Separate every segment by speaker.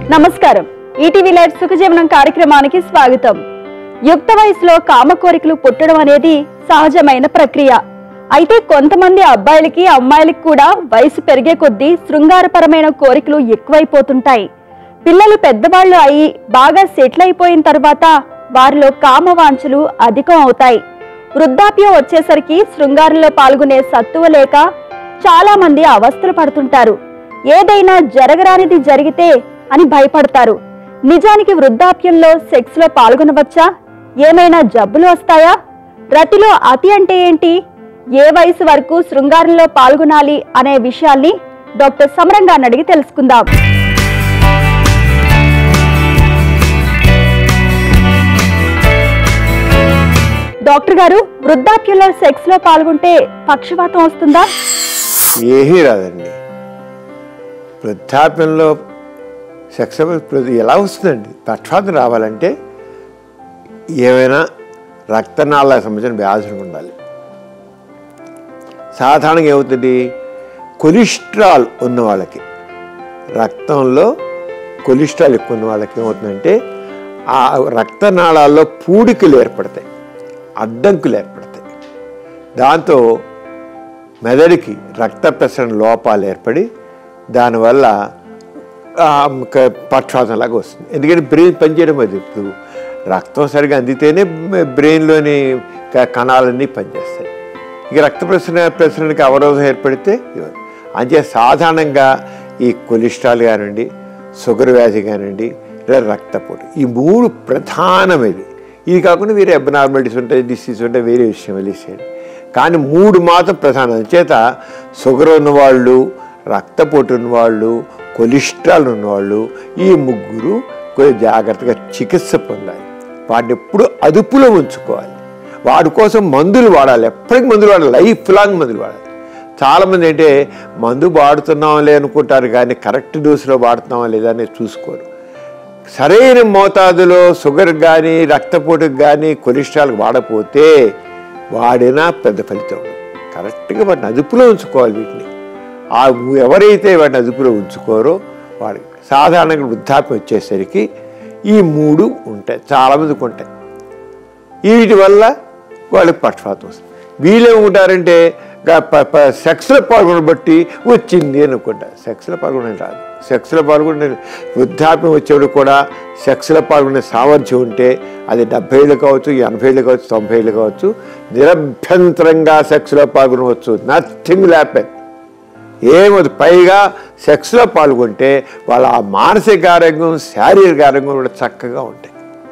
Speaker 1: నమస్కారం ETV live సుఖజీవనం కార్యక్రమానికి స్వాగతం యుక్త వయసులో కామ కోరికలు పుట్టడం అనేది సహజమైన ప్రక్రియ అయితే కొంతమంది అబ్బాయిలకి అమ్మాయిలకి కూడా వయసు పెరిగే కొద్దీ శృంగారపరమైన కోరికలు ఎక్కువైపోతుంటాయి పిల్లలు పెద్దవాళ్ళు అయి బాగా సెటిల్ అయిపోయిన తర్వాత వారిలో కామ వాంఛలు అధికం అవుతాయి వృద్ధాప్యం వచ్చేసరికి శృంగారంలో పాల్గొనే సత్తువ లేక చాలా మంది అవస్థలు పడుతుంటారు ఏదైనా జరగరానిది జరిగితే అని భయపడతారు నిజానికి వృద్ధాప్యంలో సెక్స్ లో పాల్గొనవచ్చా ఏమైనా జబ్బులు వస్తాయా రతిలో అతి అంటే ఏంటి ఏ వయసు వరకు శృంగారంలో పాల్గొనాలి అనే విషయాల్ని డాక్టర్ సమరంగాన్ని అడిగి తెలుసుకుందాం డాక్టర్ గారు వృద్ధాప్యంలో సెక్స్ లో పాల్గొంటే పక్షవాతం వస్తుందా
Speaker 2: ఏమీ రాదండి వృద్ధాప్యంలో సెక్స్ ఎలా వస్తుందండి పక్షవాతం రావాలంటే ఏమైనా రక్తనాళాలకు సంబంధించిన వ్యాధులు ఉండాలి సాధారణంగా ఏమవుతుంది కొలెస్ట్రాల్ ఉన్న వాళ్ళకి రక్తంలో కొలెస్ట్రాల్ ఎక్కువ ఉన్న వాళ్ళకి ఏమవుతుందంటే ఆ రక్తనాళాల్లో పూడికలు ఏర్పడతాయి అడ్డంకులు ఏర్పడతాయి దాంతో మెదడుకి రక్త ప్రసరణ లోపాలు ఏర్పడి దానివల్ల ఆ, క- పక్షవాతంలాగా వస్తుంది ఎందుకంటే బ్రెయిన్ పనిచేయడం అది ఇప్పుడు రక్తం సరిగా అందితేనే బ్రెయిన్లోని క- కణాలన్నీ పనిచేస్తాయి ఇక రక్త ప్రసరణ ప్రసరణకి అవరోధం ఏర్పడితే ఇవ్వదు. అంతే సాధారణంగా ఈ కొలెస్ట్రాల్ కానివ్వండి షుగర్ వ్యాధి కానివ్వండి లేదా రక్తపోటు ఈ మూడు ప్రధానమైనవి ఇది కాకుండా వేరే అబ్నార్మాలిటీస్ ఉంటాయి డిసీజ్ ఉంటాయి వేరే విషయం వెళ్ళేసేయండి కానీ మూడు మాత్రం ప్రధానం చేత షుగర్ ఉన్నవాళ్ళు రక్తపోటు ఉన్నవాళ్ళు కొలెస్ట్రాల్ ఉన్నవాళ్ళు ఈ ముగ్గురు కొంచెం జాగ్రత్తగా చికిత్స పొందాలి వాటిని ఎప్పుడు అదుపులో ఉంచుకోవాలి వాడి కోసం మందులు వాడాలి ఎప్పటికీ మందులు వాడాలి లైఫ్ లాంగ్ మందులు వాడాలి చాలామంది అంటే మందు వాడుతున్నాంలే అనుకుంటారు కానీ కరెక్ట్ డోసులో వాడుతున్నామా లేదా అనేది చూసుకోరు సరైన మోతాదులో షుగర్ కానీ రక్తపోటుకు కానీ కొలెస్ట్రాల్ వాడపోతే వాడినా పెద్ద ఫలితం ఉండదు. కరెక్ట్గా వాటిని అదుపులో ఉంచుకోవాలి వీటిని ఆ ఎవరైతే వాటిని అదుపులో ఉంచుకోరో వాడికి సాధారణంగా వృద్ధాప్యం వచ్చేసరికి ఈ మూడు ఉంటాయి చాలామందికి ఉంటాయి వీటి వల్ల వాళ్ళకి పక్షపాతం వస్తుంది వీళ్ళేముంటారంటే సెక్స్లో పాల్గొన బట్టి వచ్చింది అనుకుంటా సెక్స్లో పాల్గొనే రాదు సెక్స్లో పాల్గొనే వృద్ధాప్యం వచ్చేవాడు కూడా సెక్స్లో పాల్గొనే సామర్థ్యం ఉంటే అది డెబ్బై ఏళ్ళు కావచ్చు ఎనభై ఏళ్ళు కావచ్చు తొంభై ఏళ్ళు కావచ్చు నిరభ్యంతరంగా సెక్స్లో పాల్గొనవచ్చు నథింగ్ ల్యాపెన్ ఏమది పైగా సెక్స్లో పాల్గొంటే వాళ్ళ ఆ మానసిక ఆరోగ్యం శారీరక ఆరోగ్యం కూడా చక్కగా ఉంటాయి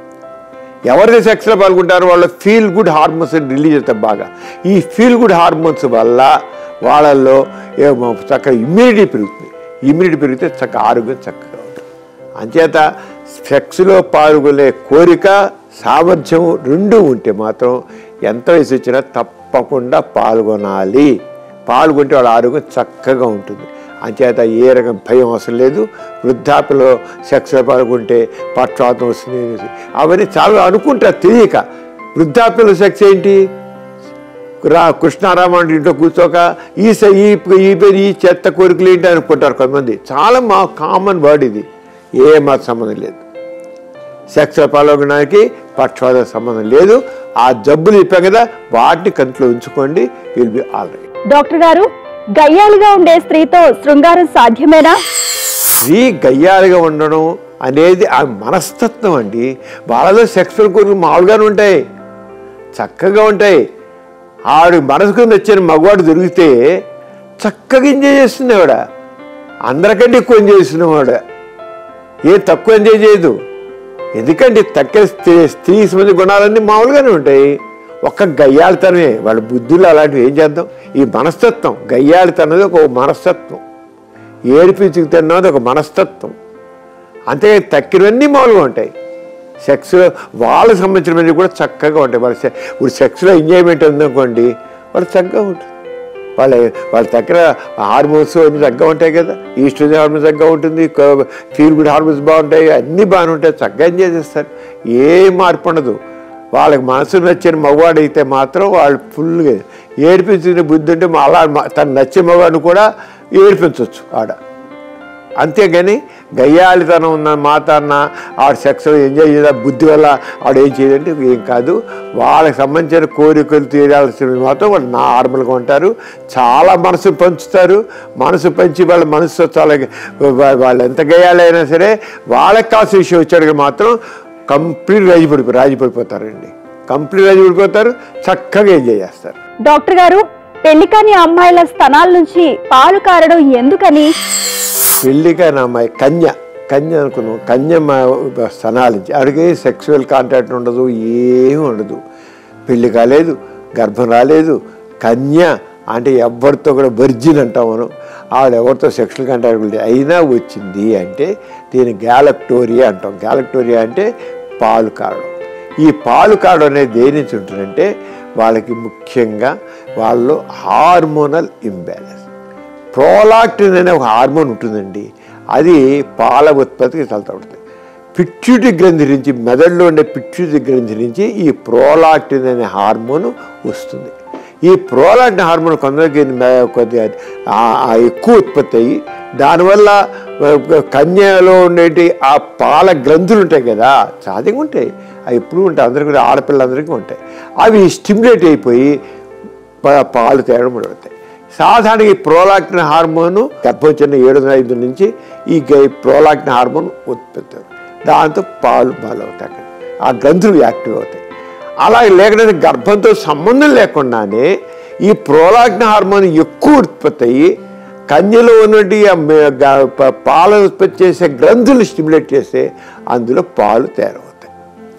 Speaker 2: ఎవరైతే సెక్స్లో పాల్గొంటారో వాళ్ళ ఫీల్ గుడ్ హార్మోన్స్ రిలీజ్ అవుతాయి బాగా ఈ ఫీల్ గుడ్ హార్మోన్స్ వల్ల వాళ్ళల్లో ఏమో చక్కగా ఇమ్యూనిటీ పెరుగుతుంది ఇమ్యూనిటీ పెరిగితే చక్కగా ఆరోగ్యం చక్కగా ఉంటుంది అంచేత సెక్స్లో పాల్గొనే కోరిక సామర్థ్యం రెండు ఉంటే మాత్రం ఎంత వయసు వచ్చినా తప్పకుండా పాల్గొనాలి పాల్గొంటే వాళ్ళ ఆరోగ్యం చక్కగా ఉంటుంది అంచేత ఏ రకం భయం అవసరం లేదు వృద్ధాప్యలో సెక్స్లో పాల్గొంటే పక్షవాతం వస్తుంది అవన్నీ చాలా అనుకుంటారు తెలియక వృద్ధాప్యంలో సెక్స్ ఏంటి రా కృష్ణారామన్ ఇంట్లో కూర్చోక ఈ స- ఈ ఈ పేరు ఈ చెత్త కోరికలు ఏంటి అనుకుంటారు కొంతమంది చాలా మా కామన్ వర్డ్ ఇది ఏ మాత్రం సంబంధం లేదు సెక్స్ పాల్గొనడానికి పక్షవాత సంబంధం లేదు ఆ జబ్బులు చెప్పాం కదా వాటిని కంట్లో ఉంచుకోండి will be all right
Speaker 1: doctor గారు గయ్యాలుగా ఉండే స్త్రీతో శృంగారం సాధ్యమేనా
Speaker 2: స్త్రీ గయ్యాలుగా ఉండడం అనేది ఆ మనస్తత్వం అండి వాళ్ళలో సెక్సువల్ కోరికలు మామూలుగానే ఉంటాయి చక్కగా ఉంటాయి ఆడు మనసుకు నచ్చిన మగవాడు దొరికితే చక్కగా ఎంజాయ్ చేస్తుంది ఆవిడ అందరికంటే ఎక్కువ ఎంజాయ్ చేస్తుంది ఆవిడ ఏ తక్కువ ఎంజాయ్ చేయదు ఎందుకంటే తక్కువ స్త్రీ స్త్రీ సంబంధ గుణాలన్నీ మామూలుగానే ఉంటాయి ఒక్క గయ్యాళితనమే వాళ్ళ బుద్ధులు అలాంటివి ఏం చేద్దాం ఈ మనస్తత్వం గయ్యాళితనది ఒక మనస్తత్వం ఏడిపించుకు తిన్నది ఒక మనస్తత్వం అంతే తక్కినవన్నీ మామూలుగా ఉంటాయి సెక్స్లో వాళ్ళకి సంబంధించినవన్నీ కూడా చక్కగా ఉంటాయి వాళ్ళ సె- ఇప్పుడు సెక్స్లో ఎంజాయ్మెంట్ ఉందనుకోండి వాళ్ళు చక్కగా ఉంటుంది వాళ్ళ వాళ్ళ దగ్గర హార్మోన్స్ అన్ని చక్కగా ఉంటాయి కదా ఈస్ట్రోజన్ హార్మోన్స్ చక్కగా ఉంటుంది ఫీల్ గుడ్ హార్మోన్స్ బాగుంటాయి అన్నీ బాగానే ఉంటాయి చక్కగా ఎంజాయ్ చేస్తారు ఏ మార్పు ఉండదు వాళ్ళకి మనసు నచ్చిన మగవాడు అయితే మాత్రం వాళ్ళు ఫుల్గా ఏడిపించిన బుద్ధి ఉంటే మా- అలా మా- తను నచ్చే మగవాడిని కూడా ఏడిపించవచ్చు ఆడ అంతేగాని గయ్యాళితనం ఉన్న మాతాన్న ఆవిడ సెక్స్ ఎంజాయ్ చేయాలి బుద్ధి వల్ల ఆవిడ ఏం చేయాలంటే ఏం కాదు వాళ్ళకి సంబంధించిన కోరికలు తీరాల్సినవి మాత్రం వాళ్ళు నార్మల్గా ఉంటారు చాలా మనసు పంచుతారు మనసు పంచి వాళ్ళ మనసు చాలా వా- వాళ్ళు ఎంత గయ్యాలైనా సరే వాళ్ళకి కావాల్సిన విషయం వచ్చాడు మాత్రం కంప్లీట్ రాజీ పడిపో రాజీ పడిపోతారండి కంప్లీట్ రాజీ పడిపోతారు చక్కగా ఎంజాయ్ చేస్తారు
Speaker 1: డాక్టర్ గారు పెళ్లి కాని అమ్మాయిల స్తనాల నుంచి పాలు కారడం ఎందుకని
Speaker 2: పెళ్ళిగా నా అమ్మాయి కన్య కన్య అనుకున్నాం కన్య మా స్థనాల నుంచి ఆడికి సెక్సువల్ కాంటాక్ట్ ఉండదు ఏమీ ఉండదు పెళ్ళి కాలేదు గర్భం రాలేదు కన్య అంటే ఎవరితో కూడా వర్జిన్ అంటాం మనం ఆవిడ ఎవరితో సెక్షువల్ కాంటాక్ట్ లేదు అయినా వచ్చింది అంటే దీని గ్యాలక్టోరియా అంటాం గ్యాలక్టోరియా అంటే పాలు కారడం ఈ పాలు కారడం అనేది దేని నుంచి ఉంటుందంటే వాళ్ళకి ముఖ్యంగా వాళ్ళు హార్మోనల్ ఇంబ్యాలెన్స్ ప్రోలాక్టిన్ అనే ఒక హార్మోన్ ఉంటుందండి అది పాల ఉత్పత్తికి తలతడుతుంది పిట్యూటి గ్రంథి నుంచి మెదడులో ఉండే పిట్యూటి గ్రంథి నుంచి ఈ ప్రోలాక్టిన్ అనే హార్మోన్ వస్తుంది ఈ ప్రోలాక్టిన్ హార్మోన్ కొందరికి మె- కొద్దిగా ఆ- ఆ ఎక్కువ ఉత్పత్తి అయ్యి దానివల్ల ఆ, కన్యలో ఉండేటి ఆ పాల గ్రంథులు ఉంటాయి కదా సహజంగా ఉంటాయి అవి ఎప్పుడు ఉంటాయి అందరికీ కూడా ఆడపిల్లలందరికీ ఉంటాయి అవి స్టిమ్యులేట్ అయిపోయి ప- పాలు తేగడం మొదలవుతాయి సాధారణంగా ఈ ప్రోలాక్టిన్ హార్మోన్ గర్భోచరణ ఏడు ఐదు నుంచి ఈ గ- ప్రోలాక్టిన్ హార్మోన్ ఉత్పత్తి అవుతుంది. దాంతో పాలు పాలు అవుతాయి అక్కడ ఆ గ్రంథులు యాక్టివ్ అవుతాయి అలా లేకపోతే గర్భంతో సంబంధం లేకుండానే ఈ ప్రోలాక్టిన్ హార్మోన్ ఎక్కువ ఉత్పత్తి అయ్యి కన్యలో ఉన్నటువంటి ఆ మే- గ- ప- పాలను ఉత్పత్తి చేసే గ్రంథులు స్టిమ్యులేట్ చేస్తే అందులో పాలు తయారవుతాయి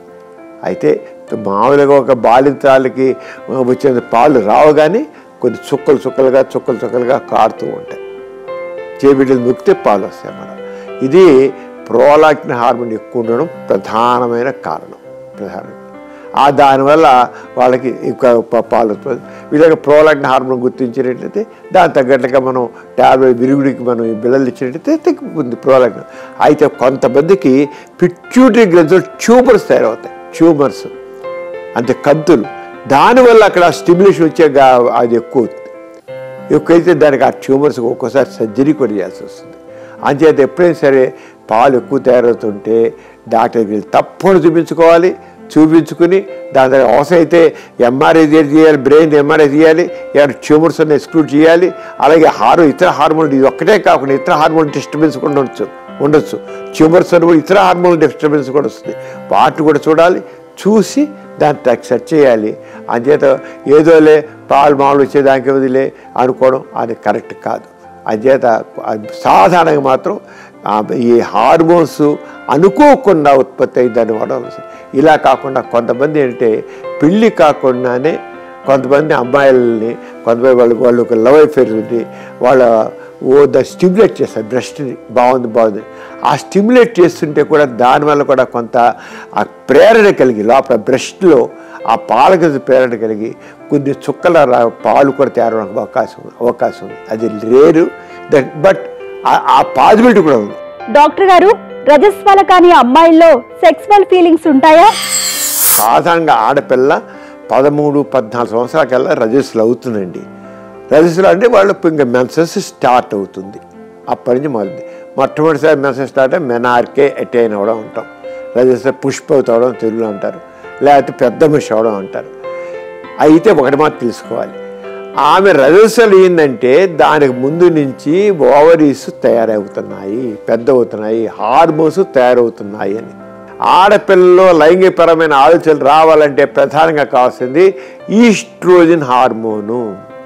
Speaker 2: అయితే మామూలుగా ఒక బాలింతాలకి వచ్చిన పాలు రావు కానీ కొన్ని చుక్కలు చుక్కలుగా చుక్కలు చుక్కలుగా కారుతూ ఉంటాయి చేబిడ్డలు నొక్కితే పాలు వస్తాయి అన్నమాట ఇది ప్రోలాక్టిన్ హార్మోన్ ఎక్కువ ఉండడం ప్రధానమైన కారణం ప్రధాన ఆ దానివల్ల వాళ్ళకి ఇంకా ప- పాలు ఉత్పత్తి వీళ్ళకి ప్రోలాక్టిన్ హార్మోన్ గుర్తించినట్లయితే దాని తగ్గట్టుగా మనం ట్యాబ్లెట్ విరుగుడికి మనం ఈ బిళ్ళలు ఇచ్చినట్లయితే తగ్గిపోతుంది ప్రోలాక్టిన్ అయితే కొంతమందికి పిట్యూటరీ గ్రంథులు ట్యూమర్స్ తయారవుతాయి ట్యూమర్స్ అంటే కంతులు దానివల్ల అక్కడ స్టిమ్యులేషన్ వచ్చే గా- అది ఎక్కువ అవుతుంది ఎక్కువైతే దానికి ఆ ట్యూమర్స్ ఒక్కోసారి సర్జరీ కూడా చేయాల్సి వస్తుంది అంచేత ఎప్పుడైనా సరే పాలు ఎక్కువ తయారవుతుంటే డాక్టర్కి వెళ్ళి తప్పకుండా చూపించుకోవాలి చూపించుకుని దాని దగ్గర అవసరం అయితే ఎంఆర్ఐ చేయాలి బ్రెయిన్ ఎంఆర్ఐ చేయాలి ఏమైనా ట్యూమర్స్ అన్ని ఎక్స్క్లూడ్ చేయాలి అలాగే హార్మో ఇతర హార్మోన్ ఇది ఒక్కటే కాకుండా ఇతర హార్మోన్ డిస్టర్బెన్స్ కూడా ఉండొచ్చు ఉండొచ్చు ట్యూమర్స్ అని కూడా ఇతర హార్మోన్ డిస్టర్బెన్స్ కూడా వస్తుంది వాటిని కూడా చూడాలి చూసి దాన్ని తగ్గ సెట్ చేయాలి అంచేత ఏదోలే పాలు మామూలు వచ్చేదానికి వదిలే అనుకోవడం అది కరెక్ట్ కాదు అంచేత అది సాధారణంగా మాత్రం ఆ ఈ హార్మోన్స్ అనుకోకుండా ఉత్పత్తి అయ్యి దాన్ని వాడడం ఇలా కాకుండా కొంతమంది ఏంటంటే పెళ్ళి కాకుండానే కొంతమంది అమ్మాయిలని కొంతమంది వాళ్ళు వాళ్ళు ఒక లవ్ అఫేర్ ఉంది వాళ్ళ ఓ ద స్టిమ్యులేట్ చేస్తారు బ్రెస్ట్ని బాగుంది బాగుంది ఆ స్టిమ్యులేట్ చేస్తుంటే కూడా దానివల్ల కూడా కొంత ఆ ప్రేరణ కలిగి లోపల బ్రెస్ట్లో ఆ పాలక ప్రేరణ కలిగి కొన్ని చుక్కల రా- పాలు కూడా తయారడానికి అవకాశం ఉంది అవకాశం ఉంది అది రేరు దట్ బట్ ఆ పాసిబిలిటీ కూడా ఉంది
Speaker 1: డాక్టర్ గారు రజస్వల కాని అమ్మాయిల్లో సెక్సువల్ ఫీలింగ్స్ ఉంటాయా
Speaker 2: సాధారణంగా ఆడపిల్ల పదమూడు పద్నాలుగు సంవత్సరాలకల్లా రజస్సులు అవుతుందండి రజస్సులు అంటే వాళ్ళు ఇంకా మెన్సెస్ స్టార్ట్ అవుతుంది అప్పటి నుంచి మొదలు మొట్టమొదటిసారి మెన్సెస్ స్టార్ట్ అయ్యి మెనార్కే అటైన్ అవ్వడం ఉంటాం రజస్సు పుష్పవతి అవడం తెలుగులో అంటారు లేకపోతే పెద్ద మనిషి అవడం అంటారు అయితే ఒకటి మాత్రం తెలుసుకోవాలి ఆమె రజస్సులు ఏంటంటే దానికి ముందు నుంచి ఓవరీస్ తయారవుతున్నాయి పెద్ద అవుతున్నాయి హార్మోన్స్ తయారవుతున్నాయి అని ఆడపిల్లలో లైంగికపరమైన ఆలోచనలు రావాలంటే ప్రధానంగా కావాల్సింది ఈస్ట్రోజన్ హార్మోను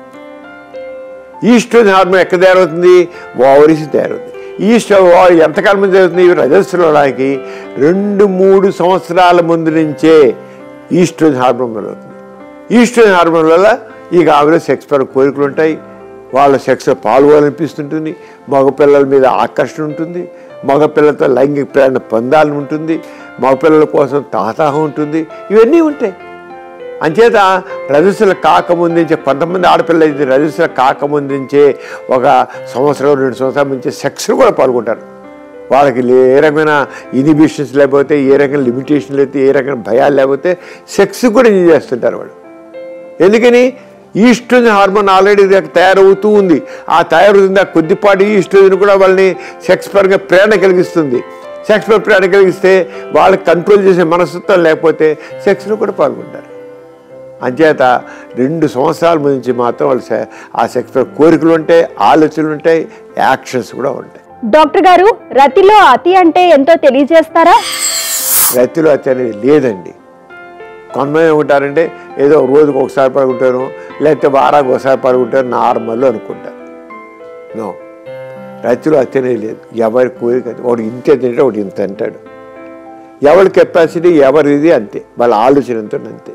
Speaker 2: ఈస్ట్రోజన్ హార్మోన్ ఎక్కడ తయారవుతుంది ఓవరీస్ తయారవుతుంది ఈస్ట్ ఎంతకాలం ముందు జరుగుతుంది ఇవి రజస్సులకి రెండు మూడు సంవత్సరాల ముందు నుంచే ఈస్ట్రోజన్ హార్మోన్ మొదలవుతుంది ఈస్ట్రోజన్ హార్మోన్ వల్ల ఇక ఆవిడ సెక్స్ పర కోరికలు ఉంటాయి వాళ్ళ సెక్స్లో పాల్గొనాలనిపిస్తుంటుంది మగపిల్లల మీద ఆకర్షణ ఉంటుంది మగపిల్లలతో లైంగిక ప్రేరణ పొందాలని ఉంటుంది మగపిల్లల కోసం తాతాహం ఉంటుంది ఇవన్నీ ఉంటాయి అంచేత రజస్సులు కాకముందించే కొంతమంది ఆడపిల్లలు అయితే రజస్సులు కాకముందించే ఒక సంవత్సరం రెండు సంవత్సరాల నుంచి సెక్స్ కూడా పాల్గొంటారు వాళ్ళకి ఏ రకమైన ఇనిబిషన్స్ లేకపోతే ఏ రకమైన లిమిటేషన్ లేకపోతే ఏ రకమైన భయాలు లేకపోతే సెక్స్ కూడా ఎంజాయ్ చేస్తుంటారు వాళ్ళు ఎందుకని ఈస్ట్రోజన్ హార్మోన్ ఆల్రెడీ తయారవుతూ ఉంది ఆ తయారవుతుంది ఆ కొద్దిపాటి ఈస్ట్రోజన్ కూడా వాళ్ళని సెక్స్ పరంగా ప్రేరణ కలిగిస్తుంది సెక్స్ పరంగా ప్రేరణ కలిగిస్తే వాళ్ళకి కంట్రోల్ చేసే మనస్తత్వం లేకపోతే సెక్స్లో కూడా పాల్గొంటారు అంచేత రెండు సంవత్సరాల నుంచి మాత్రం వాళ్ళు సె- ఆ సెక్స్ పరంగా కోరికలు ఉంటాయి ఆలోచనలు ఉంటాయి యాక్షన్స్ కూడా ఉంటాయి
Speaker 1: డాక్టర్ గారు రతిలో అతి అంటే ఎంతో తెలియజేస్తారా
Speaker 2: రతిలో అతి అనేది లేదండి కొంతమంది ఏమంటారంటే ఏదో రోజుకు ఒకసారి పడుకుంటారు లేకపోతే వారానికి ఒకసారి పడుకుంటారు నార్మల్ అనుకుంటారు నో రతిలో అతి అనేది లేదు ఎవరి కోరిక అది. ఒకటి ఇంత తింటే ఒకటి ఇంత అంటాడు ఎవరి కెపాసిటీ ఎవరిది అంతే వాళ్ళ ఆలోచన ఎంత అంతే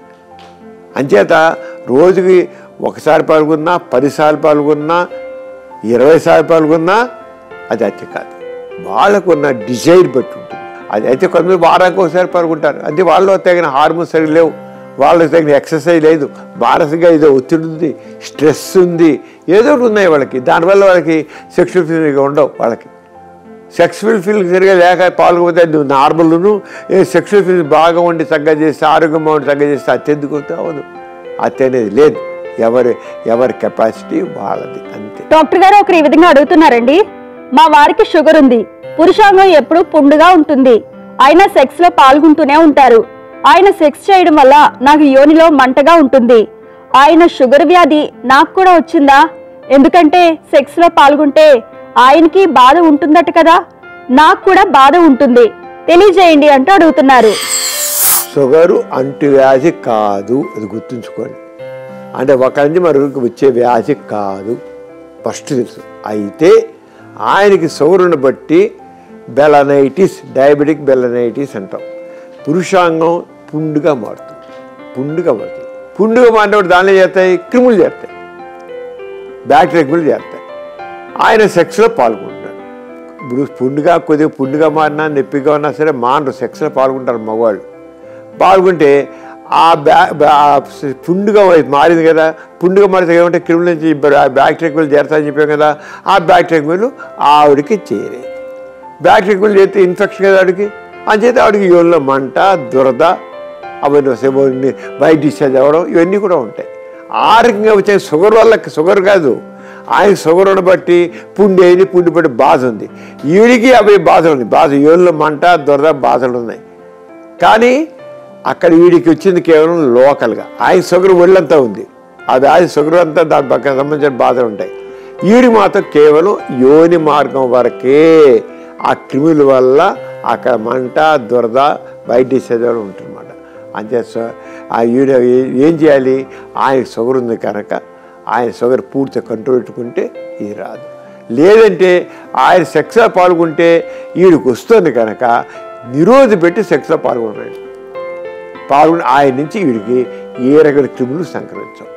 Speaker 2: అంచేత రోజుకి ఒకసారి పాల్గొన్నా పదిసార్లు పాల్గొన్నా ఇరవై సార్లు పాల్గొన్నా అది అతి కాదు వాళ్ళకున్న డిజైర్ బట్టి ఉంటుంది అది అయితే కొంతమంది వారానికి ఒకసారి పాల్గొంటారు అంటే వాళ్ళు తగిన హార్మోన్స్ సరిగ్గా లేవు వాళ్ళకి తగిన ఎక్సర్సైజ్ లేదు మానసికంగా ఏదో ఒత్తిడి ఉంది స్ట్రెస్ ఉంది ఏదో ఒకటి ఉన్నాయి వాళ్ళకి దానివల్ల వాళ్ళకి సెక్షువల్ ఫీలింగ్ ఉండవు వాళ్ళకి సెక్సువల్ ఫీలింగ్ సరిగా లేక పాల్గొపోతే నువ్వు నార్మల్ను ఏ సెక్షువల్ ఫీలింగ్ బాగా ఉండి చక్కగా చేస్తే ఆరోగ్యం బాగుండి చక్కగా చేస్తే అత్యెందుకు అవుతుంది? అవదు అత్య అనేది లేదు ఎవరి ఎవరి కెపాసిటీ వాళ్ళది అంతే
Speaker 1: డాక్టర్ గారు ఒకరు ఈ విధంగా అడుగుతున్నారండి మా వారికి షుగర్ ఉంది పురుషాంగం ఎప్పుడు పుండుగా ఉంటుంది ఆయన సెక్స్ లో పాల్గొంటూనే ఉంటారు ఆయన సెక్స్ చేయడం వల్ల నాకు యోనిలో మంటగా ఉంటుంది ఆయన షుగర్ వ్యాధి నాకు కూడా వచ్చిందా ఎందుకంటే సెక్స్ లో పాల్గొంటే ఆయనకి బాధ ఉంటుందట కదా నాకు కూడా బాధ ఉంటుంది తెలియజేయండి అంటూ అడుగుతున్నారు
Speaker 2: షుగరు అంటువ్యాధి కాదు అది గుర్తుంచుకోండి అంటే ఒకరి నుంచి మరొకరికి వచ్చే వ్యాధి కాదు ఫస్ట్ తెలుసు అయితే ఆయనకి షుగర్ను బట్టి బెలనైటిస్ డయాబెటిక్ బెలనైటిస్ అంటాం పురుషాంగం పుండుగా మారుతుంది పుండుగా మారుతుంది పుండుగా మారినప్పుడు దానిలో చేస్తాయి క్రిములు చేస్తాయి బ్యాక్టీరియా క్రిములు చేస్తాయి ఆయన సెక్స్లో పాల్గొంటాడు ఇప్పుడు పుండుగా కొద్దిగా పుండుగా మారినా నొప్పిగా ఉన్నా సరే మానరు సెక్స్లో పాల్గొంటారు మగవాళ్ళు పాల్గొంటే ఆ బ్యా బ్యా- పుండుగా మారింది కదా పుండుగా మారితే ఏమంటే క్రిముల నుంచి బ్యాక్టీరియా క్రిములు చేరతాయని చెప్పాం కదా ఆ బ్యాక్టీరియా క్రిములు ఆవిడకి చేరే బ్యాక్టీరియా క్రిములు చేస్తే ఇన్ఫెక్షన్ కదా ఆవిడకి అంచేత ఆవిడకి యోనిలో మంట దురద అవన్నీ వస్తాయి ఇవన్నీ బయట డిశ్చార్జ్ అవ్వడం ఇవన్నీ కూడా ఉంటాయి ఆ రకంగా వచ్చే షుగర్ వల్ల షుగర్ కాదు ఆయన షుగర్ను బట్టి పుండి అయింది పుండి బట్టి బాధ ఉంది ఈవిడికి అవి బాధలు ఉంది బాధ యోనిలో మంట దురద బాధలు ఉన్నాయి కానీ అక్కడ వీడికి వచ్చింది కేవలం లోకల్గా ఆయన షుగర్ ఒళ్ళంతా ఉంది అది ఆయన షుగర్ అంతా దాని పక్కన సంబంధించిన బాధలు ఉంటాయి ఈడి మాత్రం కేవలం యోని మార్గం వరకే ఆ క్రిముల వల్ల అక్కడ మంట దురద బయట డిశ్చార్జ్ ఉంటుందన్నమాట అంతే సో- ఆ ఈడ ఏం చేయాలి ఆయన షుగర్ ఉంది కనుక ఆయన షుగర్ పూర్తిగా కంట్రోల్ పెట్టుకుంటే ఇది రాదు లేదంటే ఆయన సెక్స్లో పాల్గొంటే వీడికి వస్తుంది కనుక నిరోధి పెట్టి సెక్స్లో పాల్గొన్నాడు పాల్గొని ఆయన నుంచి వీడికి ఏ రకమైన క్రిములు సంక్రమించవు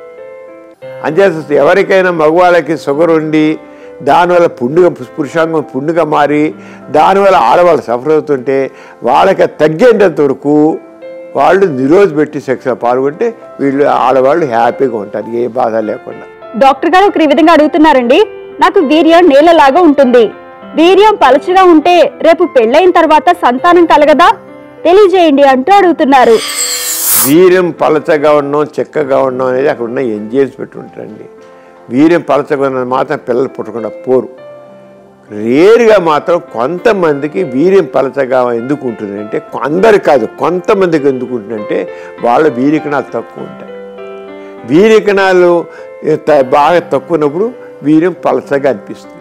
Speaker 2: అంచేత ఎవరికైనా మగవాళ్ళకి షుగర్ ఉండి దానివల్ల పుండుగా పురుషాంగం పుండుగా మారి దానివల్ల ఆడవాళ్ళు సఫర్ అవుతుంటే వాళ్ళకి అది తగ్గేంత వరకు వాళ్ళు నిరోధ పెట్టి సెక్స్లో పాల్గొంటే వీళ్ళు ఆడవాళ్ళు హ్యాపీగా ఉంటారు ఏ బాధ లేకుండా
Speaker 1: డాక్టర్ గారు ఒకరు ఈ విధంగా అడుగుతున్నారండి నాకు వీర్యం నీళ్ళలాగా ఉంటుంది వీర్యం పలచగా ఉంటే రేపు పెళ్ళైన తర్వాత సంతానం కలగదా తెలియజేయండి అంటూ అడుగుతున్నారు
Speaker 2: వీర్యం పలచగా ఉండడం చెక్కగా ఉండడం అనేది అక్కడ ఉన్న ఎంజిఎన్స్ పెట్టి ఉంటారండి వీర్యం పలచగా ఉన్నది మాత్రం పిల్లలు పుట్టకుండా పోరు రేరుగా మాత్రం కొంతమందికి వీర్యం పలచగా ఎందుకు ఉంటుంది అంటే అందరికి కాదు కొంతమందికి ఎందుకు ఉంటుందంటే వాళ్ళ వీరికణాలు తక్కువ ఉంటాయి వీరికణాలు త- బాగా తక్కువ ఉన్నప్పుడు వీర్యం పలచగా అనిపిస్తుంది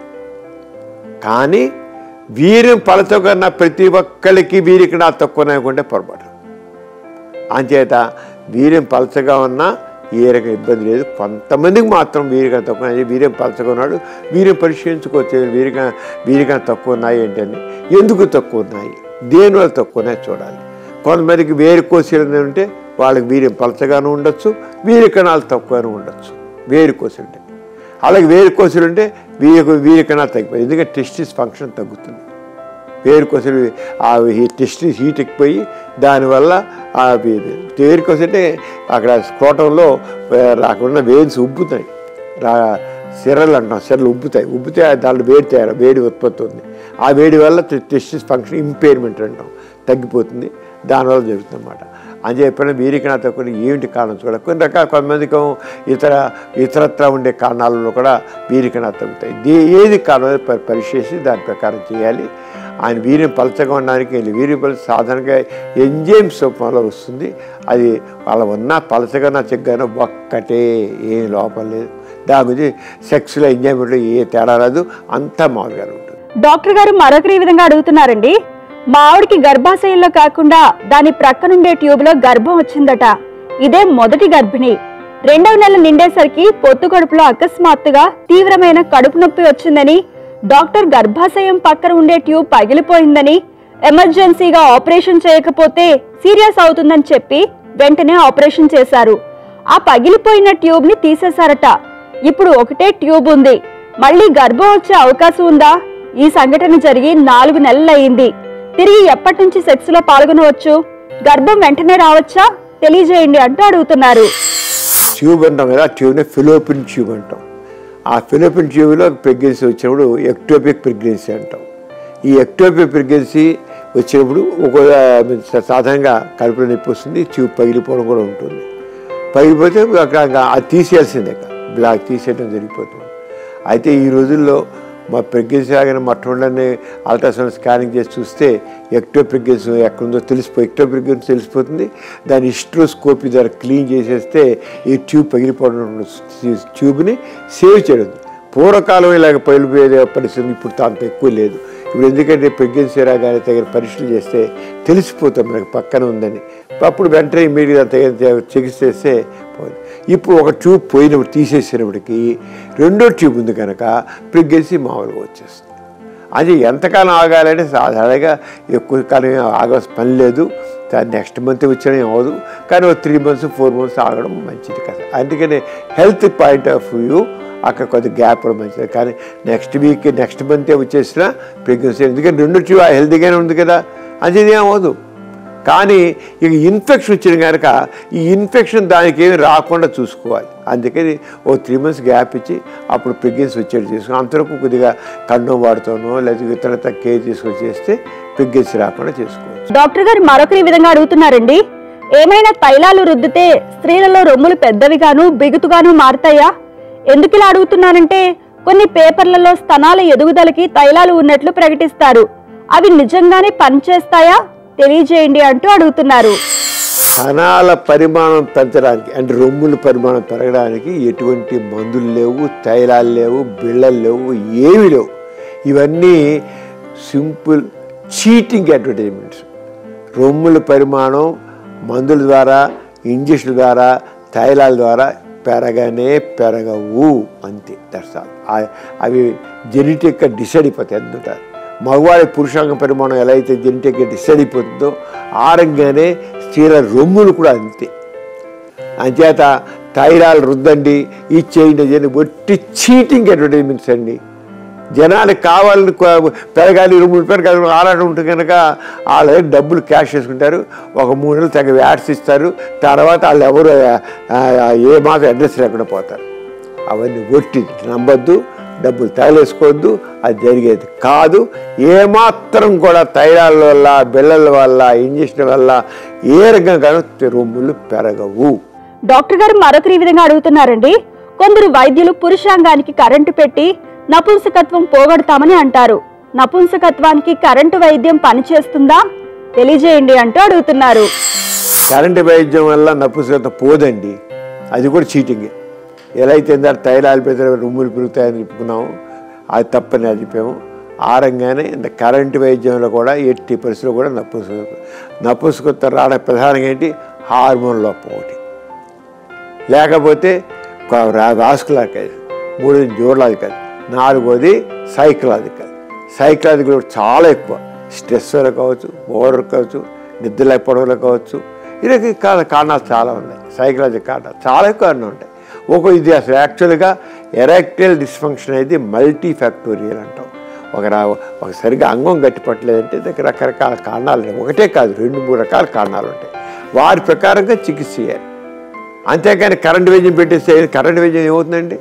Speaker 2: కానీ వీర్యం పలచగా ఉన్న ప్రతి ఒక్కరికి వీరికణాలు తక్కువ అనుకుంటే పొరపాటు అంచేత వీర్యం పలచగా ఉన్నా ఏ రకం ఇబ్బంది లేదు కొంతమందికి మాత్రం వీరికన్నా తక్కువ ఉన్నాయి. వీర్యం పలచగా ఉన్నాడు వీర్యం పరిశీలించుకోవచ్చు వీరిక వీరికన్నా తక్కువ ఉన్నాయి ఏంటని ఎందుకు తక్కువ ఉన్నాయి దేనివల్ల తక్కువ ఉన్నాయి చూడాలి కొంతమందికి వేరు కోసిలు ఉంటే వాళ్ళకి వీర్యం పలచగాను ఉండొచ్చు వీరికణాలు తక్కువగాను ఉండొచ్చు వేరు కోసి ఉంటే అలాగే వేరు కోసులు ఉంటే వీరి వీరికణాలు తగ్గిపోయి ఎందుకంటే టెస్టిస్ ఫంక్షన్ తగ్గుతుంది వేరుకోసలు ఆ టెస్ట్ హీట్ ఎక్కిపోయి దానివల్ల ఆ వేరుకోస అంటే అక్కడ స్ఫోటంలో అక్కడ ఉన్న వేన్స్ ఉబ్బుతాయి రా సిరలు అంటాం సిరలు ఉబ్బుతాయి ఉబ్బితే దాంట్లో వేడి తయారు వేడి ఉత్పత్తి ఉంది ఆ వేడి వల్ల టెస్టిస్ ఫంక్షన్ ఇంపేర్మెంట్ అంటాం తగ్గిపోతుంది దానివల్ల జరుగుతుంది అన్నమాట అని చెప్పిన వీరికనాథ కూడా ఏమిటి కారణం చూడాలి కొన్ని రకాల కొంతమందికి ఏమో ఇతర ఇతరత్ర ఉండే కారణాలలో కూడా వీరికనాథ తగ్గుతాయి దే- ఏది కారణం ప- పరీక్ష చేసి దాని ప్రకారం చేయాలి ఆయన వీర్యం పలచగా ఉండడానికి వెళ్ళి వీర్యం పలచ సాధారణంగా ఎంజైమ్స్ రూపంలో వస్తుంది అది వాళ్ళ ఉన్న పలచగా చెగ్గానో ఒక్కటే ఏం లోపం లేదు దాని గురించి సెక్స్లో ఎంజాయ్మెంట్లో ఏ తేడా రాదు అంతా మామూలుగానే ఉంటుంది
Speaker 1: డాక్టర్ గారు మరొకరి ఈ విధంగా అడుగుతున్నారండి మా ఆవిడకి గర్భాశయంలో కాకుండా దాని ప్రక్కనుండే ట్యూబ్ లో గర్భం వచ్చిందట ఇదే మొదటి గర్భిణి రెండవ నెల నిండేసరికి పొత్తు కడుపులో అకస్మాత్తుగా తీవ్రమైన కడుపు నొప్పి వచ్చిందని డాక్టర్ గర్భాశయం పక్కన ఉండే ట్యూబ్ పగిలిపోయిందని ఎమర్జెన్సీగా ఆపరేషన్ చేయకపోతే సీరియస్ అవుతుందని చెప్పి వెంటనే ఆపరేషన్ చేశారు ఆ పగిలిపోయిన ట్యూబ్ ని తీసేశారట ఇప్పుడు ఒకటే ట్యూబ్ ఉంది మళ్ళీ గర్భం వచ్చే అవకాశం ఉందా ఈ సంఘటన జరిగి నాలుగు నెలలయ్యింది తిరిగి ఎప్పటి నుంచి సెక్స్ లో పాల్గొనవచ్చు గర్భం వెంటనే రావచ్చా తెలియజేయండి అంటూ అడుగుతున్నారు
Speaker 2: ట్యూబ్ అంటాం కదా ఆ ట్యూబ్ని ఫిలోపిన్ ట్యూబ్ అంటాం ఆ ఫిలోపిన్ ట్యూబ్లో ప్రెగ్నెన్సీ వచ్చినప్పుడు ఎక్టోపిక్ ప్రెగ్నెన్సీ అంటాం ఈ ఎక్టోపిక్ ప్రెగ్నెన్సీ వచ్చినప్పుడు ఒక సాధారణంగా కడుపులో నొప్పి వస్తుంది ట్యూబ్ పగిలిపోవడం కూడా ఉంటుంది పగిలిపోతే అక్కడ ఇంకా అది తీసేయాల్సిందే ఇక. బ్లాక్ తీసేయడం జరిగిపోతుంది అయితే ఈ రోజుల్లో మా ప్రెగ్నెన్సీ ఆగిన మొట్టమొదటి అల్ట్రాసౌండ్ స్కానింగ్ చేసి చూస్తే ఎక్టో ప్రెగ్నెన్సీ ఎక్కడుందో తెలిసిపో ఎక్టో ప్రెగ్నెన్సీ తెలిసిపోతుంది దాని హిస్ట్రోస్కోపీ ద్వారా క్లీన్ చేసేస్తే ఈ ట్యూబ్ పగిలిపోవడం ట్యూబ్ని సేవ్ చేయడం పూర్వకాలం ఇలాగ పగిలిపోయే పరిస్థితి ఇప్పుడు అంత ఎక్కువ లేదు ఇప్పుడు ఎందుకంటే ప్రెగ్నెన్సీ రాగానే తగిన పరీక్షలు చేస్తే తెలిసిపోతాం మనకు పక్కన ఉందని అప్పుడు వెంటనే ఇమీడియట్గా తగిన చికిత్స చేస్తే పోయింది ఇప్పుడు ఒక ట్యూబ్ పోయినప్పుడు తీసేసినప్పటికీ రెండో ట్యూబ్ ఉంది కనుక ప్రెగ్నెన్సీ మామూలుగా వచ్చేస్తుంది అది ఎంతకాలం ఆగాలంటే సాధారణంగా ఎక్కువ కాలం ఏం ఆగాల్సిన పని లేదు నెక్స్ట్ మంత్ వచ్చినా ఏం అవ్వదు కానీ ఒక త్రీ మంత్స్ ఫోర్ మంత్స్ ఆగడం మంచిది కదా అందుకని హెల్త్ పాయింట్ ఆఫ్ వ్యూ అక్కడ కొద్ది గ్యాప్ మంచిది కానీ నెక్స్ట్ వీక్ నెక్స్ట్ మంతే వచ్చేసిన ప్రెగ్నెన్సీ ఎందుకంటే రెండు ట్యూబ్ హెల్తీగానే ఉంది కదా అది ఏం అవ్వదు కానీ ఇక ఇన్ఫెక్షన్ వచ్చిన కనుక ఈ ఇన్ఫెక్షన్ దానికి ఏమి రాకుండా చూసుకోవాలి అందుకని ఓ త్రీ మంత్స్ గ్యాప్ ఇచ్చి అప్పుడు ప్రెగ్నెన్సీ వచ్చేది చేసుకుని అంతవరకు కొద్దిగా కండం వాడుతానో లేదా ఇతరత కేర్ తీసుకొని చేస్తే ప్రెగ్నెన్సీ రాకుండా చేసుకోవచ్చు
Speaker 1: డాక్టర్ గారు మరొకరి ఈ విధంగా అడుగుతున్నారండి ఏమైనా తైలాలు రుద్దితే స్త్రీలలో రొమ్ములు పెద్దవిగాను బిగుతుగాను మారుతాయా ఎందుకు ఇలా అడుగుతున్నానంటే కొన్ని పేపర్లలో స్తనాల ఎదుగుదలకి తైలాలు ఉన్నట్లు ప్రకటిస్తారు అవి నిజంగానే పనిచేస్తాయా తెలియజేయండి అంటూ అడుగుతున్నారు
Speaker 2: స్తనాల పరిమాణం పెంచడానికి అంటే రొమ్ముల పరిమాణం పెరగడానికి ఎటువంటి మందులు లేవు తైలాలు లేవు బిళ్ళలు లేవు ఏమి లేవు ఇవన్నీ సింపుల్ చీటింగ్ అడ్వర్టైజ్మెంట్స్ రొమ్ముల పరిమాణం మందుల ద్వారా ఇంజక్షన్ ద్వారా తైలాల ద్వారా పెరగనే పెరగవు అంతే దట్స్ ఆల్ అవి జెనెటిక్గా డిసైడ్ అయిపోతాయి అందుట మగవాడి పురుషాంగ పరిమాణం ఎలా అయితే జెనెటిక్గా డిసైడ్ అయిపోతుందో ఆ రంగానే స్త్రీల రొమ్ములు కూడా అంతే అంచేత థైరాయిడ్ రుద్దండి ఈ చేయండి అని ఒట్టి చీటింగ్ అడ్వర్టైజ్మెంట్స్ అండి జనానికి కావాలని కో- పెరగాలి రూములు పెరగాలి ఆరాటం ఉంటుంది కనుక వాళ్ళ దగ్గర డబ్బులు క్యాష్ చేసుకుంటారు ఒక మూడు నెలలు తగ్గ వ్యాట్స్ ఇస్తారు తర్వాత వాళ్ళు ఎవరు ఆ, ఆ, ఏ మాత్రం అడ్రస్ లేకుండా పోతారు అవన్నీ ఒట్టి నమ్మద్దు డబ్బులు తగలేసుకోవద్దు అది జరిగేది కాదు ఏమాత్రం కూడా థైరాయిడ్ వల్ల బిళ్ళల వల్ల ఇంజక్షన్ వల్ల ఏ రకంగానూ రొమ్ములు పెరగవు
Speaker 1: డాక్టర్ గారు మరొకరి ఈ విధంగా అడుగుతున్నారండి కొందరు వైద్యులు పురుషాంగానికి కరెంటు పెట్టి నపుంసకత్వం పోగొడతామని అంటారు నపుంసకత్వానికి కరెంటు వైద్యం పనిచేస్తుందా తెలియజేయండి అంటూ అడుగుతున్నారు
Speaker 2: కరెంటు వైద్యం వల్ల నపుంసకత పోదండి అది కూడా చీటింగే ఎలా అయితే ఇందాక తైలాలు పెద్ద రొమ్ములు పెరుగుతాయని చెప్పుకున్నాము అది తప్పని అది చెప్పాము ఆ రంగానే ఇంత కరెంటు వైద్యంలో కూడా ఎట్టి పరిస్థితుల్లో కూడా నపుంసక నపుంసకత రావడం ప్రధానంగా ఏంటి హార్మోన్ లోపం ఒకటి లేకపోతే వాస్కులాజికల్ మూడోది న్యూరలాజికల్ నాలుగోది సైకలాజికల్ సైకలాజికల్ కూడా చాలా ఎక్కువ స్ట్రెస్ వల్ల కావచ్చు ఓవర్ కావచ్చు నిద్ర లేకపోవడం వల్ల కావచ్చు ఇలాగ కా- కారణాలు చాలా ఉన్నాయి సైకలాజికల్ కారణాలు చాలా ఎక్కువ కారణాలు ఉంటాయి ఒక ఇది అసలు యాక్చువల్గా ఎరాక్టైల్ డిస్ఫంక్షన్ అనేది మల్టీ ఫ్యాక్టోరియల్ అంటాం ఒక రా ఒక సరిగ్గా అంగం గట్టిపట్టలేదంటే దానికి రకరకాల కారణాలు ఉన్నాయి ఒకటే కాదు రెండు మూడు రకాల కారణాలు ఉంటాయి వారి ప్రకారంగా చికిత్స చేయాలి అంతేకాని కరెంట్ వైద్యం పెట్టేస్తే కరెంట్ వైద్యం ఏమవుతుందండి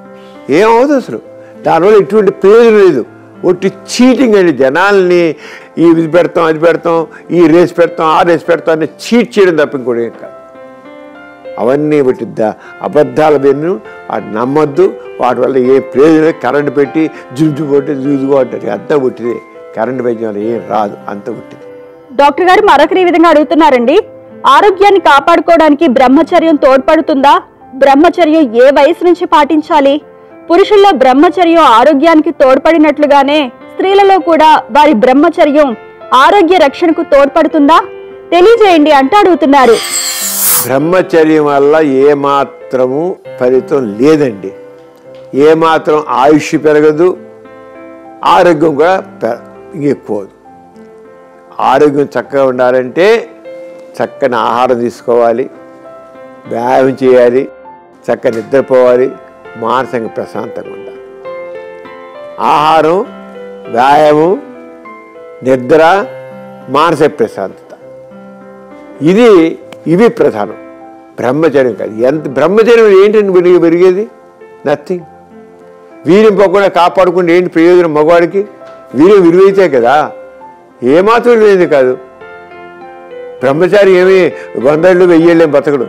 Speaker 2: ఏమవుతుంది అసలు దానివల్ల ఎటువంటి ప్రయోజనం లేదు ఒట్టి చీటింగ్ అండి జనాల్ని ఈ ఇది పెడతాం అది పెడతాం ఈ రేస్ పెడతాం ఆ రేస్ పెడతాం అని చీట్ చేయడం తప్ప ఇంకోటి ఏం కాదు అవన్నీ బట్టి ద- అబద్ధాల వెన్ను వాటి నమ్మొద్దు వాటి వల్ల ఏ ప్రయోజనం కరెంట్ పెట్టి జుజు కొట్టి జుజు కొట్టారు అంతా పుట్టిదే కరెంట్ పెంచడం వల్ల ఏం రాదు అంత పుట్టింది
Speaker 1: డాక్టర్ గారు మరొకరి ఈ విధంగా అడుగుతున్నారండి ఆరోగ్యాన్ని కాపాడుకోవడానికి బ్రహ్మచర్యం తోడ్పడుతుందా బ్రహ్మచర్యం ఏ వయసు నుంచి పాటించాలి పురుషుల్లో బ్రహ్మచర్యం ఆరోగ్యానికి తోడ్పడినట్లుగానే స్త్రీలలో కూడా వారి బ్రహ్మచర్యం ఆరోగ్య రక్షణకు తోడ్పడుతుందా తెలియజేయండి అంటూ అడుగుతున్నారు
Speaker 2: బ్రహ్మచర్యం వల్ల ఏమాత్రము ఫలితం లేదండి ఏమాత్రం ఆయుష్ పెరగదు ఆరోగ్యం కూడా పె- ఎక్కువదు ఆరోగ్యం చక్కగా ఉండాలంటే చక్కని ఆహారం తీసుకోవాలి వ్యాయామం చేయాలి చక్కగా నిద్రపోవాలి మానసికంగా ప్రశాంతంగా ఉండాలి ఆహారం వ్యాయామం నిద్ర మానసిక ప్రశాంతత ఇది ఇవి ప్రధానం బ్రహ్మచర్యం కాదు ఎంత బ్రహ్మచర్యం ఏంటండి పెరిగి పెరిగేది నథింగ్ వీరిని పోకుండా కాపాడుకుంటే ఏంటి ప్రయోజనం మగవాడికి వీరు విలువైతే కదా ఏమాత్రం విలువైంది కాదు బ్రహ్మచారి ఏమి వందేళ్ళు వెయ్యేళ్ళేం బతకడు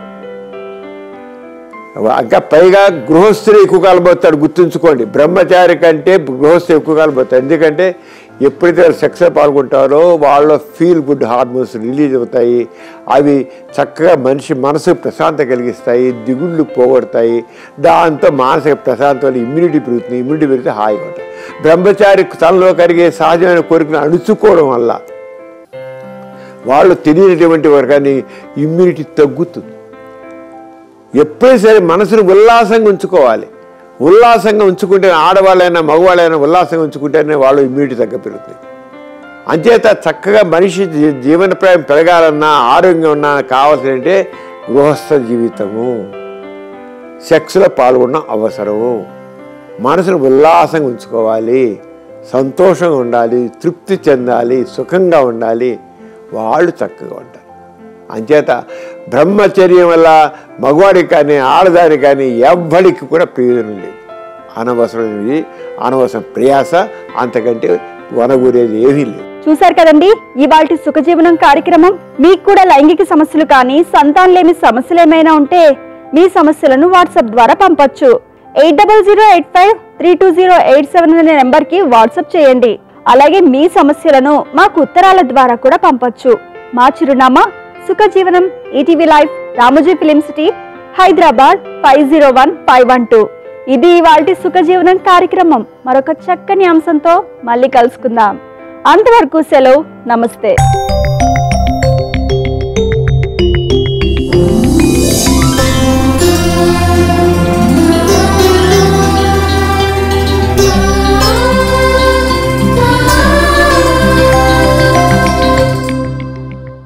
Speaker 2: ఇంకా పైగా గృహస్థులు ఎక్కువ కాలం పోతాడు గుర్తుంచుకోండి బ్రహ్మచారి కంటే గృహస్థులు ఎక్కువ కాలం పోతాడు ఎందుకంటే ఎప్పుడైతే వాళ్ళు సెక్స్లో పాల్గొంటారో వాళ్ళ ఫీల్ గుడ్ హార్మోన్స్ రిలీజ్ అవుతాయి అవి చక్కగా మనిషి మనసు ప్రశాంతత కలిగిస్తాయి దిగుళ్ళు పోగొడతాయి దాంతో మానసిక ప్రశాంతం వల్ల ఇమ్యూనిటీ పెరుగుతుంది ఇమ్యూనిటీ పెరిగితే హాయిగా ఉంటాయి బ్రహ్మచారి తనలో కరిగే సహజమైన కోరికను అణుచుకోవడం వల్ల వాళ్ళు తెలియనటువంటి వర్గాన్ని ఇమ్యూనిటీ తగ్గుతుంది ఎప్పుడైనా సరే మనసును ఉల్లాసంగా ఉంచుకోవాలి ఉల్లాసంగా ఉంచుకుంటే ఆడవాళ్ళైనా మగవాళ్ళైనా ఉల్లాసంగా ఉంచుకుంటేనే వాళ్ళు ఇమ్యూనిటీ తగ్గ పెరుగుతుంది అంచేత చక్కగా మనిషి జీ- జీవన ప్రాయం పెరగాలన్నా ఆరోగ్యం ఉన్నా కావాల్సిన అంటే గృహస్థ జీవితము సెక్స్లో పాల్గొనడం అవసరము మనసును ఉల్లాసంగా ఉంచుకోవాలి సంతోషంగా ఉండాలి తృప్తి చెందాలి సుఖంగా ఉండాలి వాళ్ళు చక్కగా ఉంటారు అంచేత బ్రహ్మచర్యం వల్ల మగవాడికి కానీ ఆడదానికి కానీ ఎవ్వడికి కూడా ప్రయోజనం లేదు అనవసరమైనది అనవసరం ప్రయాస అంతకంటే వనగూరేది ఏమీ లేదు
Speaker 1: చూశారు కదండి ఇవాల్టి సుఖజీవనం కార్యక్రమం మీకు కూడా లైంగిక సమస్యలు కానీ సంతానం లేని సమస్యలు ఏమైనా ఉంటే మీ సమస్యలను వాట్సాప్ ద్వారా పంపొచ్చు eight double zero eight five three two zero eight seven అనే నెంబర్కి వాట్సాప్ చేయండి అలాగే మీ సమస్యలను మాకు ఉత్తరాల ద్వారా కూడా పంపొచ్చు మా చిరునామా సుఖజీవనం ETV live Ramoji film city Hyderabad five zero one five one two ఇది ఇవాల్టి సుఖజీవనం కార్యక్రమం మరొక చక్కని అంశంతో మళ్ళీ కలుసుకుందాం అంతవరకు సెలవు నమస్తే